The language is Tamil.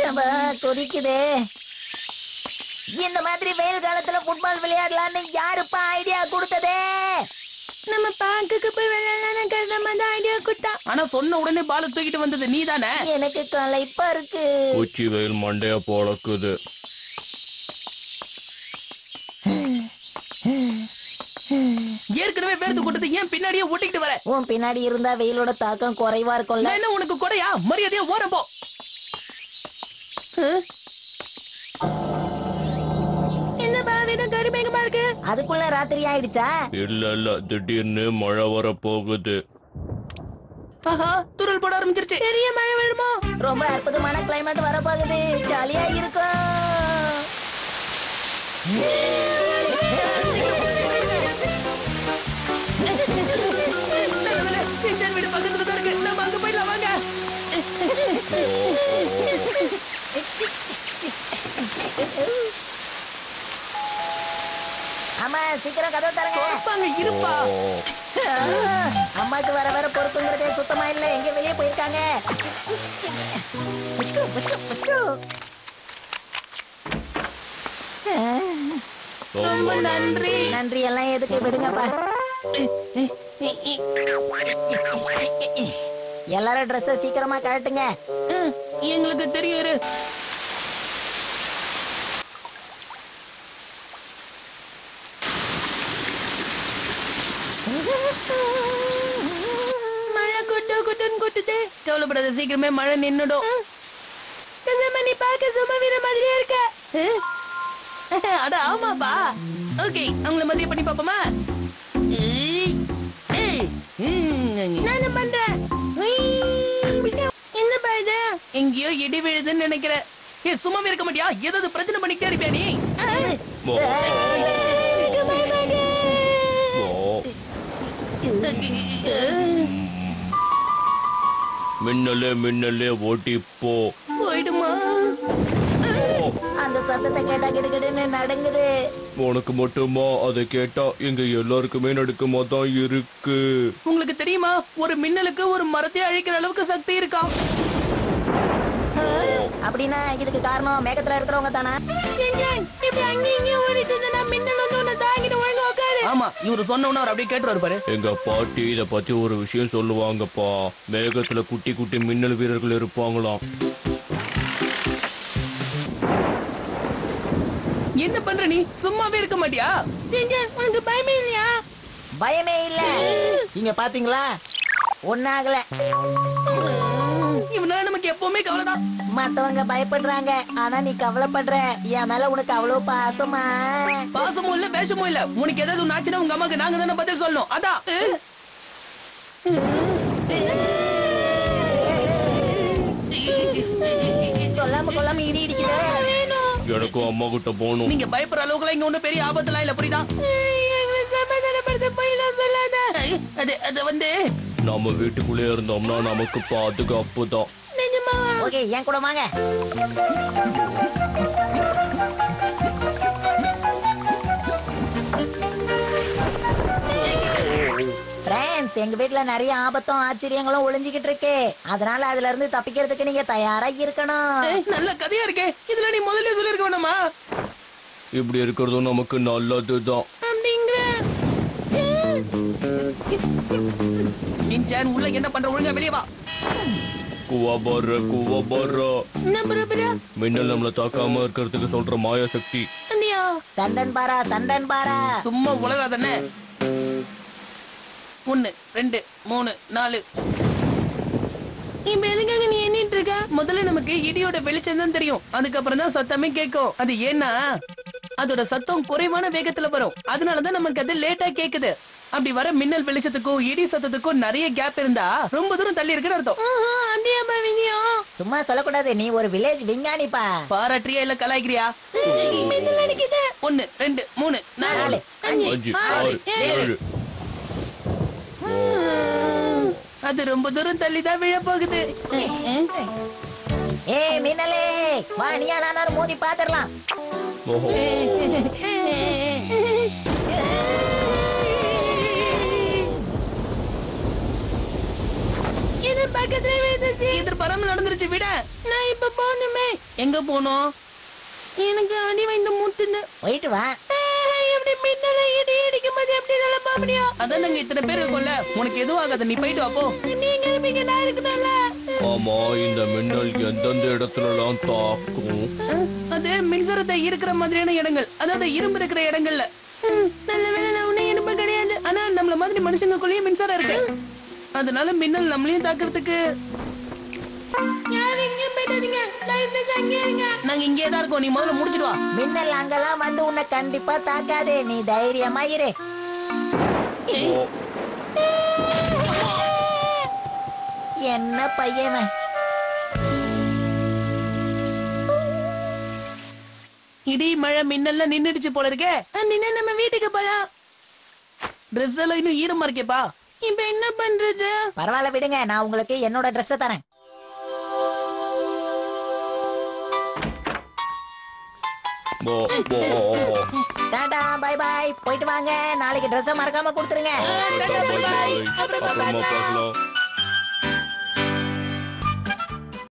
ஷபா கொதிக்குதே இந்த மாதிரி வெயில் காலத்துல ஃபுட்பால் விளையாடலாம்னு யாருப்பா ஐடியா கொடுத்ததே நம்ம பார்க்குக்கு போய் விளையாடலாம் கருதமா தான் ஐடியா கொடுத்தா ஆனா சொன்ன உடனே பால தூக்கிட்டு வந்தது நீ தானே எனக்கு களைப்பா இருக்கு உச்சி வெயில் மண்டைய பொழக்குது ஏற்கனவே வேர்த்து கொட்டது ஏன் பின்னாடியே ஓட்டிக்கிட்டு வர உன் பின்னாடி இருந்தா வெயிலோட தாக்கம் குறைவா இருக்கும்ல நான் என்ன உனக்கு கொடையா மரியாதையா ஓரம் போ என்ன பாவிடம் கருமேகமா இருக்கு அதுக்குள்ள ராத்திரி ஆயிடுச்சா இல்ல இல்ல திடீர்னு மழை வர போகுது ஆஹா துருள் போட ஆரம்பிச்சிருச்சு பெரிய மழை விழுமோ ரொம்ப அற்புதமான கிளைமேட் வரப்போகுது ஜாலியா இருக்கும் நல்ல வேளை, சின்சான் வீடு பக்கத்துல தான் இருக்கு நம்ம அங்க போயிடலாம் வாங்க அம்மா சீக்கிரம் கதவை தரங்க பாங்க இருப்பா அம்மாக்கு வர வர பொறுப்புங்கிறதே சுத்தமா இல்ல எங்க வெளியே போயிருக்காங்க புஷ்கு, புஷ்கு, புஷ்கு. ரொம்ப நன்றி நன்றி எல்லாம் எதுக்கு விடுங்கப்பா எல்லாரும் ட்ரெஸ் சீக்கிரமா கழட்டுங்க அஹ், எங்களுக்கு தெரியும் இரு. மழை கொட்டு கொட்டுன்னு கொட்டுது கவலைப்படாத சீக்கிரமே மழை நின்னுடும் கசாம, நீ பார்க்க சும்மா வீர மாதிரியா இருக்க அஹ், அட ஆமாப்பா ஓகே அவங்கள மாதிரியே பண்ணி பாப்போமா ஏய், ஏய், ம், நானும் பண்றேன் உய், என்னப்பா இது எங்கேயோ இடி விழுதுன்னு நினைக்கிறேன் ஏ சும்மாவே இருக்க மாட்டியா ஏதாவது பிரச்சனை பண்ணிக்கிட்டே இருப்பியா நீ அஹ், ஓ, இருக்க மாட்டேன். ஓ. மின்னலே மின்னலே ஓட்டி போ போயிடுமா ஓ, அந்த சத்தத்தை கேட்டா கிடுகிடுன்னு நடங்குது உனக்கு மட்டுமா அதை கேட்டா எங்க எல்லாருக்குமே நடுக்கமா தான் இருக்கு உங்களுக்கு தெரியுமா ஒரு மின்னலுக்கு ஒரு மரத்தை அழிக்கிற அளவுக்கு சக்தி இருக்கா அப்படின்னா இதுக்கு காரணம் மேகத்துல இருக்கிறவங்க தானா இப்படி அங்கேயும் இங்கேயும் ஓடிட்டு இருந்தா மின்னல் வந்து உன்னை தாங்கிட்டு ஒழுங்கா உட்காரு ஆமா இவரு சொன்ன உடனே அவர் அப்படியே கேட்டுருவாரு பாரு எங்க பாட்டி இத பத்தி ஒரு விஷயம் சொல்லுவாங்கப்பா மேகத்துல குட்டி குட்டி மின்னல் வீரர்கள் இருப்பாங்களாம் என்ன பண்ற நீ சும்மாவே இருக்க மாட்டியா உனக்கு பயமே இல்லையா பயமே இல்ல இங்க பாத்தீங்களா ஒன்னாகல இவனால நமக்கு எப்பவுமே கவலைதான் மத்தவங்க பயப்படுறாங்க ஆனா நீ கவலைப்படுற என் மேல உனக்கு அவ்வளவு பாசமா பாசமும் இல்ல வேஷமும் இல்ல உனக்கு ஏதாவது ஒண்ணு ஆச்சுன்னா உங்க அம்மாக்கு நாங்க தானே பதில் சொல்லணும் அதான் அஹ். சொல்லாம கொள்ளாம இடி இடிக்குது எனக்கும் அம்மா கிட்ட போகணும் நீங்க பயப்படுற அளவுக்குலாம் இங்க ஒண்ணும் பெரிய ஆபத்துலாம் இல்ல புரியுதா எங்களை சமாதானப்படுத்த போயிலாம் சொல்லாத அது அது வந்து நாம வீட்டுக்குள்ளே இருந்தோம்னா நமக்கு பாதுகாப்பு தான் நிஜமாவா ஓகே என் கூட வாங்க ஃப்ரெண்ட்ஸ் எங்க வீட்ல நிறைய ஆபத்தும் ஆச்சரியங்களும் ஒளிஞ்சுகிட்டு இருக்கு அதனால அதுல இருந்து தப்பிக்கிறதுக்கு நீங்க தயாரா இருக்கணும் ஏய், நல்ல கதையா இருக்கே இதுல நீ முதல்ல சொல்லிருக்க வேணாமா இப்படி இருக்கிறதும் நமக்கு நல்லதுதான் அப்படிங்கிற சின்சான் உள்ள என்ன பண்ற ஒழுங்கா வெளியே வா குவாபர குவாபர நம்புற மின்னல் நம்மள தாக்காம இருக்கிறதுக்கு சொல்ற மாயா சக்தி அண்ணியா சண்டன் பாரா சண்டன் பாரா சும்மா உளராதண்ணே ஒன்னு ரெண்டு மூணு நாலு இப்ப எதுக்காக நீ எண்ணிட்டு இருக்க முதல்ல நமக்கு இடியோட வெளிச்சம் தான் தெரியும் அதுக்கப்புறம் தான் சத்தமே கேட்கும் அது ஏன்னா அதோட சத்தம் குறைவான வேகத்துல வரும் அதனாலதான் நமக்கு அது லேட்டா கேக்குது அப்படி வர மின்னல் வெளிச்சத்துக்கும் இடி சத்தத்துக்கும் நிறைய கேப் இருந்தா ரொம்ப தூரம் தள்ளி இருக்குன்னு அர்த்தம் சும்மா சொல்லக்கூடாது நீ ஒரு வில்லேஜ் விஞ்ஞானிப்பா பாராட்டுறியா இல்ல கலாய்க்கிறியா ஒன்னு ரெண்டு மூணு நாலு நாலு, அஞ்சு அஞ்சு ஆறு ஆறு ஏழு ஏழு அது ரொம்ப தூரம் தள்ளி தான் விழ போகுது ஏ மின்னலே வா நீயா நானும் மோதி பாத்துடலாம் ஓஹோ இது பக்கத்துல விழுந்துருச்சு இது பரம நடந்துருச்சு விட நான் இப்ப போகணுமே எங்க போனோம் எனக்கு அடி வைந்து முட்டுன்னு போயிட்டு வா எப்படி மின்னல இடி இடிக்கும் போது எப்படி இதெல்லாம் போக முடியும் அதான் நாங்க இத்தனை பேர் இருக்கோம்ல உனக்கு எதுவும் ஆகாத நீ போயிட்டு வா போ நீங்க இருப்பீங்க நான் இருக்கணும்ல ஆமா இந்த மின்னல் எந்தெந்த இடத்துலலாம் தாக்கும் அஹ், அது மின்சாரத்தை இருக்கிற மாதிரியான இடங்கள் அதாவது இரும்பு இருக்கிற இடங்கள்ல ம், நல்ல வேளை நான் உன்னை இரும்பு கிடையாது ஆனா நம்மள மாதிரி மனுஷங்களுக்குள்ளேயும் மின்சாரம் இருக்கு அதனால மின்னல் நம்மளையும் தாக்குறதுக்கு யாரும் இங்கே போயிடாதீங்க தயவு செஞ்சு அங்கே இருங்க நாங்க இங்கே தான் இருக்கோம் நீ முதல்ல முடிச்சிட்டு வா மின்னல் அங்கெல்லாம் வந்து உன்னை கண்டிப்பா தாக்காதே நீ தைரியமா இரு ஓ, என்ன பையன இடி மழை மின்னல்லாம் நின்னுடுச்சு போல இருக்கே நின்னு நம்ம வீட்டுக்கு போலாம் ட்ரெஸ் எல்லாம் இன்னும் ஈரமா இருக்கேப்பா இப்ப என்ன பண்றது பரவாயில்ல விடுங்க நான் உங்களுக்கு என்னோட ட்ரெஸ் தரேன் ஓ, ஓ, ஓ, ஓ. டாடா பை பை போயிட்டு வாங்க நாளைக்கு ட்ரெஸ் மறக்காம கொடுத்துருங்க டாடா, bye, bye. அப்புறமா பார்க்கலாம்